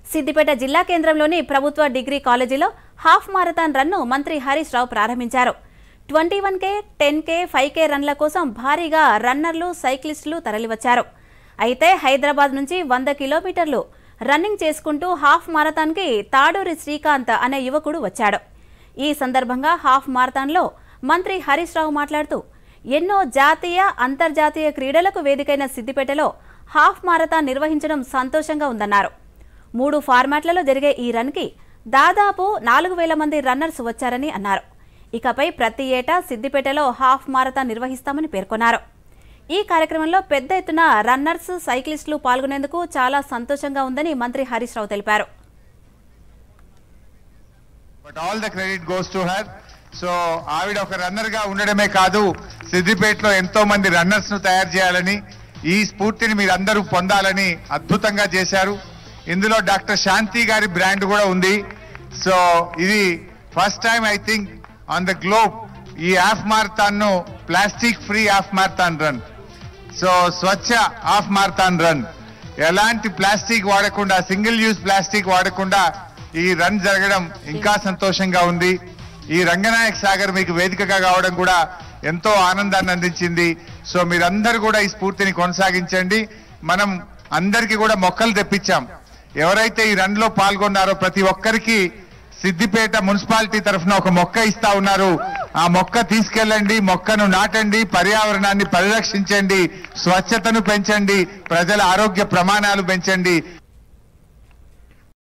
సిద్దిపేట జిల్లా కేంద్రంలోని ప్రభుత్వ డిగ్రీ కాలేజీలో హాఫ్ మారథాన్ రన్ను మంత్రి హరీష్ రావు ప్రారంభించారు twenty one K ten K five K రన్ల కోసం భారీగా రన్నర్లు సైక్లిస్టులు తరలివచ్చారు అయితే హైదరాబాద్ నుంచి వంద కిలోమీటర్లు రన్నింగ్ చేసుకుంటూ హాఫ్ మారథాన్కి తాడూరి శ్రీకాంత్ అనే యువకుడు వచ్చాడు ఈ సందర్భంగా హాఫ్ మారథాన్లో మంత్రి హరీష్ రావు మాట్లాడుతూ ఎన్నో జాతీయ అంతర్జాతీయ క్రీడలకు వేదికైన సిద్దిపేటలో హాఫ్ మారథాన్ నిర్వహించడం సంతోషంగా ఉందన్నారు మూడు ఫార్మాట్లలో జరిగే ఈ రన్కి దాదాపు నాలుగు వేల మంది రన్నర్స్ వచ్చారని అన్నారు ఇకపై ప్రతి ఏటా సిద్దిపేటలో హాఫ్ మారథాన్ నిర్వహిస్తామని పేర్కొన్నారు ఈ కార్యక్రమంలో పెద్ద ఎత్తున రన్నర్స్ సైక్లిస్టులు పాల్గొనేందుకు చాలా సంతోషంగా ఉందని మంత్రి హరీష్ రావు తెలిపారు but all the credit goes to her so ఆవిడ ఒక రన్నర్ గా ఉండడమే కాదు సిద్దిపేటలో ఎంతో మంది రన్నర్స్ ను తయారు చేయాలని ఈ స్ఫూర్తిని మీరందరూ పొందాలని అద్భుతంగా చేశారు ఇందులో డాక్టర్ శాంతి గారి బ్రాండ్ కూడా ఉంది సో ఇది first time I think on the globe ఈ హాఫ్ మారథాన్ ను plastic free half marathon run so Swachh half marathon run ఎలాంటి ప్లాస్టిక్ వాడకుండా సింగిల్ యూజ్ ప్లాస్టిక్ వాడకుండా ఈ రన్ జరగడం ఇంకా సంతోషంగా ఉంది ఈ రంగనాయక్ సాగర్ మీకు వేదికగా కావడం కూడా ఎంతో ఆనందాన్ని అందించింది సో మీరందరూ కూడా ఈ స్ఫూర్తిని కొనసాగించండి మనం అందరికీ కూడా మొక్కలు తెప్పించాం ఎవరైతే ఈ రన్ లో పాల్గొన్నారో ప్రతి ఒక్కరికి సిద్దిపేట మున్సిపాలిటీ తరఫున ఒక మొక్క ఇస్తా ఉన్నారు ఆ మొక్క తీసుకెళ్ళండి మొక్కను నాటండి పర్యావరణాన్ని పరిరక్షించండి స్వచ్ఛతను పెంచండి ప్రజల ఆరోగ్య ప్రమాణాలు పెంచండి